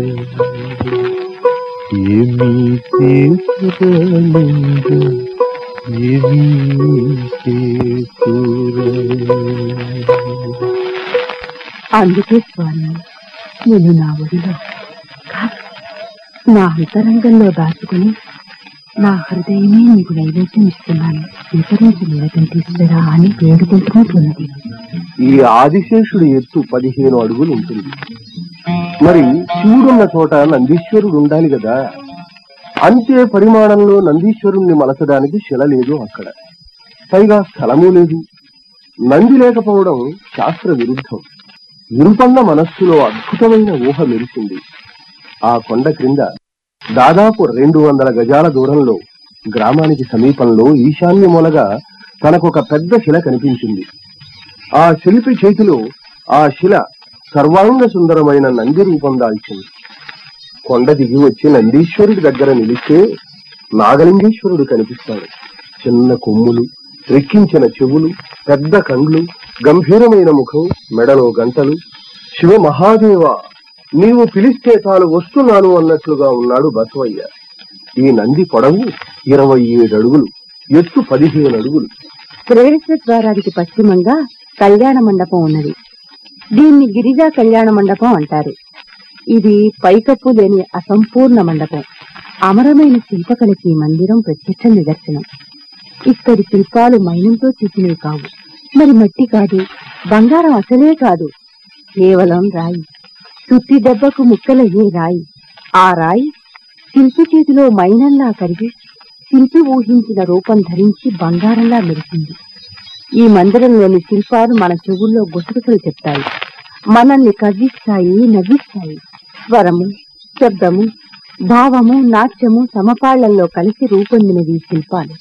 ఏమి చేతురలిందు ఏమి చేతుర అందుకే స్వామి నేను నా ఒడిలో కాదు, నా అంతరంగంలో దాచుకుని నా హృదయమే నీకు నైవేద్యం ఇస్తున్నాను స్వీకరించి నిలకంటీశ్వరా అని వేడుకుంటున్నట్లున్నది ఈ ఆదిశేషుడి ఎత్తు పదిహేను అడుగులు ఉంటుంది మరి శివుడున్న చోట నందీశ్వరుడు ఉండాలి కదా అంతే పరిమాణంలో నందీశ్వరుణ్ణి మలచడానికి శిల లేదు అక్కడ పైగా స్థలము లేదు నంది లేకపోవడం శాస్త్ర విరుద్ధం విరుపన్న మనస్సులో అద్భుతమైన ఊహ మెరిసింది ఆ కొండ క్రింద దాదాపు రెండు వందల గజాల దూరంలో గ్రామానికి సమీపంలో ఈశాన్య మూలగా తనకొక పెద్ద శిల కనిపించింది ఆ శిల్పి చేతిలో ఆ శిల సర్వాంగ సుందరమైన నంది రూపం దాల్చింది కొండ దిగి వచ్చి నందీశ్వరుడి దగ్గర నిలిస్తే నాగలింగేశ్వరుడు కనిపిస్తాడు చిన్న కొమ్ములు రెక్కించిన చెవులు పెద్ద కండ్లు గంభీరమైన ముఖం మెడలో గంటలు శివ మహాదేవ నీవు పిలిస్తే తాను వస్తున్నాను అన్నట్లుగా ఉన్నాడు బసవయ్య ఈ నంది పొడవు ఇరవై ఏడు అడుగులు ఎత్తు పదిహేను అడుగులు ప్రవేశ ద్వారానికి పశ్చిమంగా కళ్యాణ మండపం ఉన్నది దీన్ని గిరిజా కళ్యాణ మండపం అంటారు ఇది పైకప్పు లేని అసంపూర్ణ మండపం అమరమైన శిల్పకళకి ఈ మందిరం ప్రత్యక్ష నిదర్శనం ఇక్కడి శిల్పాలు మైనంతో చేసినవి కావు మరి మట్టి కాదు బంగారం అసలే కాదు కేవలం రాయి సుత్తి దెబ్బకు ముక్కలయ్యే రాయి ఆ రాయి శిల్పి చేతిలో మైనంలా కరిగి శిల్పి ఊహించిన రూపం ధరించి బంగారంలా మెరిసింది ఈ మందిరంలోని శిల్పాలు మన చెవుల్లో గుసగుసలు చెప్తాయి మనల్ని కవ్విస్తాయి నవ్విస్తాయి స్వరము శబ్దము భావము నాట్యము సమపాళ్లలో కలిసి రూపొందినవి ఈ శిల్పాలు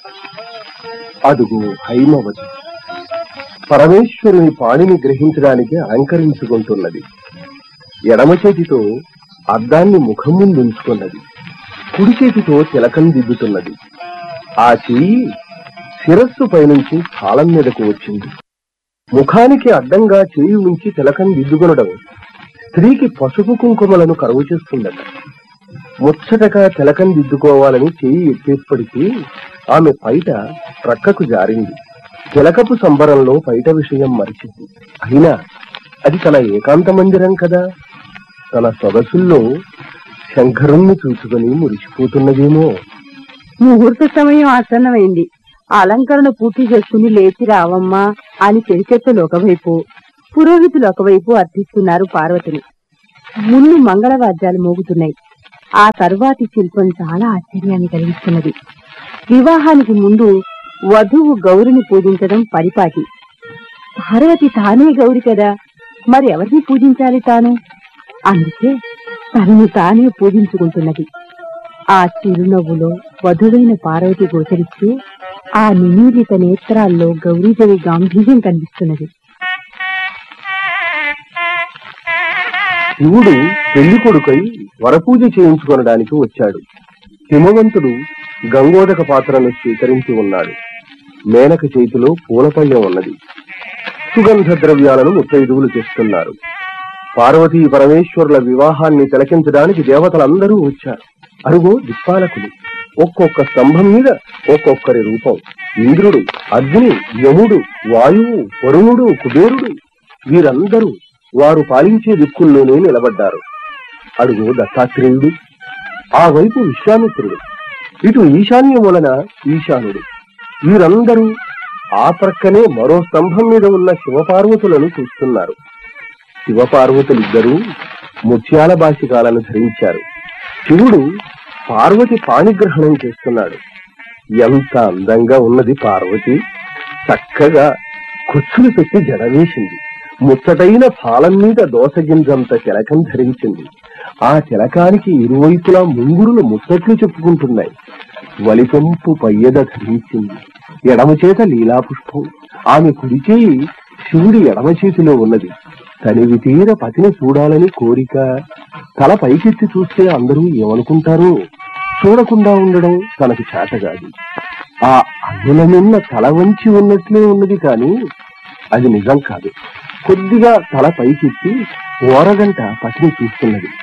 అదుగు హైమవతి పరమేశ్వరుని పాణిని గ్రహించడానికి అలంకరించుకుంటున్నది ఎడమ చేతితో అద్దాన్ని ముఖం ముందు ఉంచుకున్నది కుడి చేతితో తిలకం దిద్దుతున్నది ఆ చెయ్యి శిరస్సు పైనుంచి కాలం మీదకు వచ్చింది ముఖానికి అడ్డంగా చేయి ఉంచి తిలకం దిద్దుకొనడం స్త్రీకి పసుపు కుంకుమలను కరువు చేస్తుందట ముచ్చటగా తిలకం దిద్దుకోవాలని చెయ్యి ఎత్తేప్పటికీ ఆమె పైట ప్రక్కకు జారింది తిలకపు సంబరంలో పైట విషయం మరిచింది అయినా అది తన ఏకాంత మందిరం కదా తన సొగసుల్లో శంకరుణ్ణి చూసుకుని మురిసిపోతున్నదేమో ముహూర్త సమయం ఆసన్నమైంది అలంకరణ పూర్తి చేసుకుని లేచి రావమ్మా అని చెరిచెత్తలు ఒకవైపు పురోహితులు ఒకవైపు అర్థిస్తున్నారు పార్వతిని ముందు మంగళవాద్యాలు మోగుతున్నాయి ఆ తరువాతి శిల్పం చాలా ఆశ్చర్యాన్ని కలిగిస్తున్నది వివాహానికి ముందు వధువు గౌరిని పూజించడం పరిపాటి పార్వతి తానే గౌరి కదా మరి ఎవరిని పూజించాలి తాను అందుకే తనను తానే పూజించుకుంటున్నది ఆ చిరునవ్వులో వధువైన పార్వతి గోచరిస్తూ ఆ నిమీలిత నేత్రాల్లో గౌరీదేవి గాంభీర్యం కనిపిస్తున్నది శివుడు పెళ్లి కొడుకై వరపూజ చేయించుకొనడానికి వచ్చాడు హిమవంతుడు గంగోదక పాత్రను స్వీకరించి ఉన్నాడు మేనక చేతిలో పూలపయ్యం ఉన్నది సుగంధ ద్రవ్యాలను ముత్తైదువులు తెస్తున్నారు పార్వతీ పరమేశ్వరుల వివాహాన్ని తిలకించడానికి దేవతలందరూ వచ్చారు అరుగో దిక్పాలకులు ఒక్కొక్క స్తంభం మీద ఒక్కొక్కరి రూపం ఇంద్రుడు అగ్ని యముడు వాయువు వరుణుడు కుబేరుడు వీరందరూ వారు పాలించే దిక్కుల్లోనే నిలబడ్డారు అడుగు దత్తాత్రేయుడు ఆ వైపు విశ్వామిత్రుడు ఇటు ఈశాన్య మూలన ఈశానుడు వీరందరూ ఆ ప్రక్కనే మరో స్తంభం మీద ఉన్న శివపార్వతులను చూస్తున్నారు శివపార్వతులిద్దరూ ముత్యాల బాసికాలను ధరించారు శివుడు పార్వతి పాణిగ్రహణం చేస్తున్నాడు ఎంత అందంగా ఉన్నది పార్వతి చక్కగా కుచ్చులు పెట్టి జడవేసింది ముచ్చటైన పాలం మీద దోసగింజంత తిలకం ధరించింది ఆ తిలకానికి ఇరువైపులా ముంగురులు ముచ్చట్లు చెప్పుకుంటున్నాయి వలిపెంపు పయ్యద ధరించింది ఎడమ చేత లీలాపుష్పం ఆమె కుడి చేయి శివుడి ఎడమ చేతిలో ఉన్నది తనివి తీర పతిని చూడాలని కోరిక తల పైకెత్తి చూస్తే అందరూ ఏమనుకుంటారు చూడకుండా ఉండడం తనకు చేతగాదు ఆ అన్నుల నిన్న తల వంచి ఉన్నట్లే ఉన్నది కాని అది నిజం కాదు కొద్దిగా తల పైకెత్తి ఓరగంట పతిని చూస్తున్నది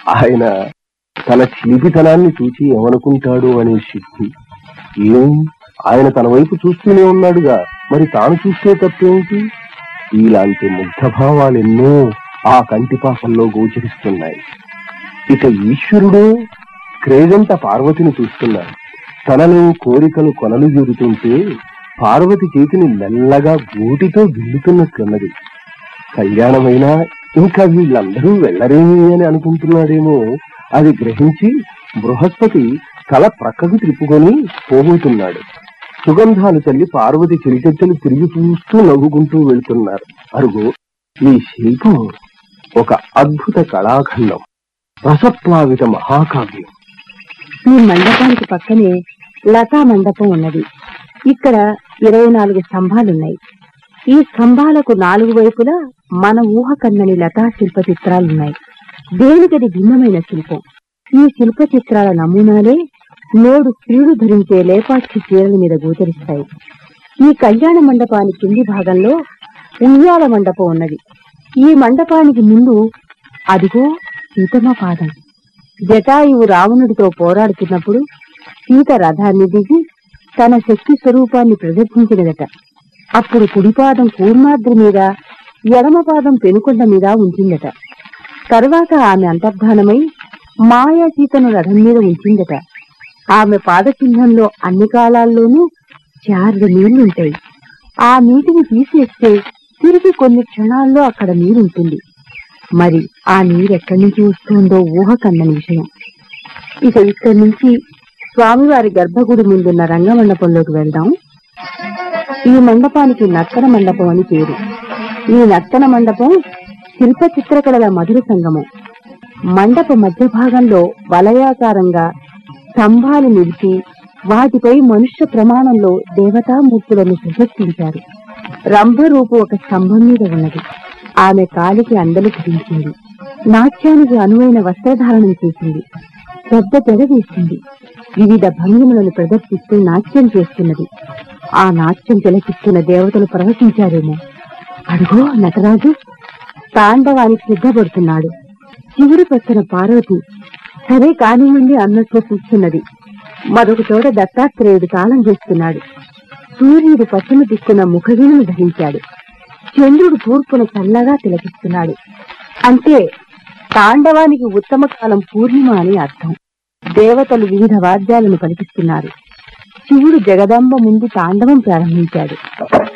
ఆయన తన చిలిపితనాన్ని చూచి ఏమనుకుంటాడు అనే సిద్ధి ఏం ఆయన తన వైపు చూస్తూనే ఉన్నాడుగా మరి తాను చూస్తే తప్పేమిటి ఇలాంటి ముగ్ధ భావాలెన్నో ఆ కంటిపాపంలో గోచరిస్తున్నాయి ఇక ఈశ్వరుడు క్రేజంత పార్వతిని చూస్తున్నాడు తనలో కోరికలు కొనలు జరుగుతుంటే పార్వతి చేతిని మెల్లగా గూటితో గిల్లుతున్నట్లున్నది కళ్యాణమైనా ఇంకా వీళ్ళందరూ వెళ్ళరేమి అని అనుకుంటున్నాడేమో అది గ్రహించి బృహస్పతి తల ప్రక్కకు త్రిప్పుకొని పోబోతున్నాడు సుగంధాలు తల్లి పార్వతి చిరికెచ్చలు తిరిగి చూస్తూ నవ్వుకుంటూ వెళ్తున్నారు అరుగు ఈ శిల్పం ఒక అద్భుత కళాఖండం రసప్లావిత మహాకావ్యం ఈ మండపానికి పక్కనే లతా మండపం ఉన్నది ఇక్కడ ఇరవై నాలుగు స్తంభాలున్నాయి ఈ స్తంభాలకు నాలుగు వైపులా మన ఊహ కన్నని లతా శిల్ప చిత్రాలున్నాయి దేనికది భిన్నమైన శిల్పం ఈ శిల్ప చిత్రాల నమూనాలే నేడు స్త్రీలు ధరించే లేపాక్షి చీరల మీద గోచరిస్తాయి ఈ కళ్యాణ మండపానికి కింది భాగంలో ఉయ్యాల మండపం ఉన్నది ఈ మండపానికి ముందు అదిగో సీతమ్మ పాదం జటాయువు రావణుడితో పోరాడుతున్నప్పుడు సీత రథాన్ని దిగి తన శక్తి స్వరూపాన్ని ప్రదర్శించినదట అప్పుడు కుడిపాదం కూర్మాద్రి మీద ఎడమ పాదం పెనుకొండ మీద ఉంచిందట తర్వాత ఆమె అంతర్ధానమై మాయా సీతను రథం మీద ఉంచిందట ఆమె పాదచిహ్నంలో అన్ని కాలాల్లోనూ చారు నీళ్లుంటాయి ఆ నీటిని తీసేస్తే తిరిగి కొన్ని క్షణాల్లో అక్కడ నీరుంటుంది మరి ఆ నీరు ఎక్కడి నుంచి వస్తుందో ఊహ కన్నని విషయం ఇక ఇక్కడి నుంచి స్వామివారి గర్భగుడి ముందున్న రంగమండపంలోకి వెళ్దాం ఈ మండపానికి నర్తన మండపం అని పేరు ఈ నర్తన మండపం శిల్ప చిత్రకళల మధుర సంగమం మండప మధ్య భాగంలో వలయాకారంగా స్తంభాలు నిలిచి వాటిపై మనుష్య ప్రమాణంలో దేవతామూర్తులను ప్రదర్శించారు రంభరూపు ఒక స్తంభం మీద ఉన్నది ఆమె కాలికి అందలు ధరించింది నాట్యానికి అనువైన వస్త్రధారణం చేసింది పెద్ద తెర వేసింది వివిధ భంగిమలను ప్రదర్శిస్తూ నాట్యం చేస్తున్నది ఆ నాట్యం తిలకిస్తున్న దేవతలు ప్రవచించారేమో అడుగో నటరాజు తాండవానికి సిద్ధపడుతున్నాడు చివరి పక్కన పార్వతి సరే కానివ్వండి అన్నట్లు చూస్తున్నది మరొక చోట దత్తాత్రేయుడు తాళం చేస్తున్నాడు సూర్యుడు పశ్చిమ దిక్కున ముఖవీణను ధరించాడు చంద్రుడు తూర్పున చల్లగా తిలకిస్తున్నాడు అంటే తాండవానికి ఉత్తమ కాలం పూర్ణిమ అని అర్థం దేవతలు వివిధ వాద్యాలను పలికిస్తున్నారు శివుడు జగదంబ ముందు తాండవం ప్రారంభించాడు